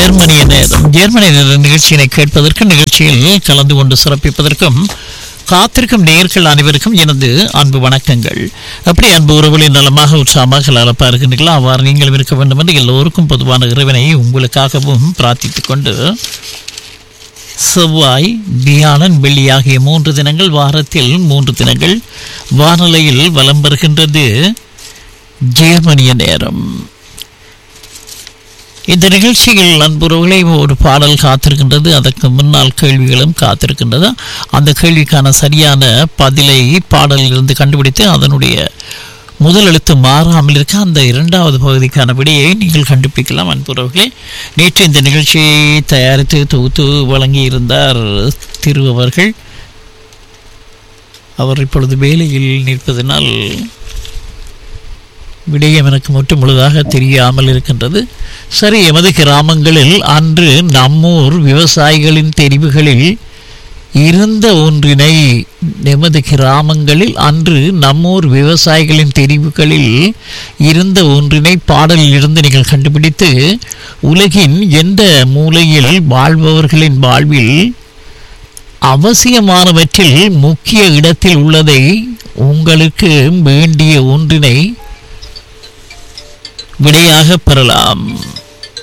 ஜெர்மனிய நேரம் ஜெர்மனிய நேர நிகழ்ச்சியினை கேட்பதற்கு நிகழ்ச்சியில் கலந்து கொண்டு சிறப்பிப்பதற்கும் காத்திருக்கும் நேயர்கள் அனைவருக்கும் எனது அன்பு வணக்கங்கள் அப்படி அன்பு உறவுகளின் நலமாக உற்சாகமாக நலப்பா இருக்கின்றீர்களா அவ்வாறு நீங்களும் இருக்க வேண்டும் என்று எல்லோருக்கும் பொதுவான இறைவனை உங்களுக்காகவும் பிரார்த்தித்துக் கொண்டு செவ்வாய் வியாழன் வெள்ளி ஆகிய மூன்று தினங்கள் வாரத்தில் மூன்று தினங்கள் வானொலியில் வலம் வருகின்றது ஜெர்மனிய நேரம் இந்த நிகழ்ச்சியில் அன்புறவுகளை ஒரு பாடல் காத்திருக்கின்றது அதற்கு முன்னால் கேள்விகளும் காத்திருக்கின்றது அந்த கேள்விக்கான சரியான பதிலை பாடலில் இருந்து கண்டுபிடித்து அதனுடைய முதல் எழுத்து மாறாமல் இருக்க அந்த இரண்டாவது பகுதிக்கான விடையை நீங்கள் கண்டுபிடிக்கலாம் அன்புறவுகளே நேற்று இந்த நிகழ்ச்சியை தயாரித்து தொகுத்து வழங்கியிருந்தார் திரு அவர்கள் அவர் இப்பொழுது வேலையில் நிற்பதனால் விடயம் எனக்கு மட்டும் முழுதாக தெரியாமல் இருக்கின்றது சரி எமது கிராமங்களில் அன்று நம்மூர் விவசாயிகளின் தெரிவுகளில் இருந்த ஒன்றினை எமது கிராமங்களில் அன்று நம்மூர் விவசாயிகளின் தெரிவுகளில் இருந்த ஒன்றினை பாடலில் இருந்து நீங்கள் கண்டுபிடித்து உலகின் எந்த மூலையில் வாழ்பவர்களின் வாழ்வில் அவசியமானவற்றில் முக்கிய இடத்தில் உள்ளதை உங்களுக்கு வேண்டிய ஒன்றினை விடையாக பெறலாம்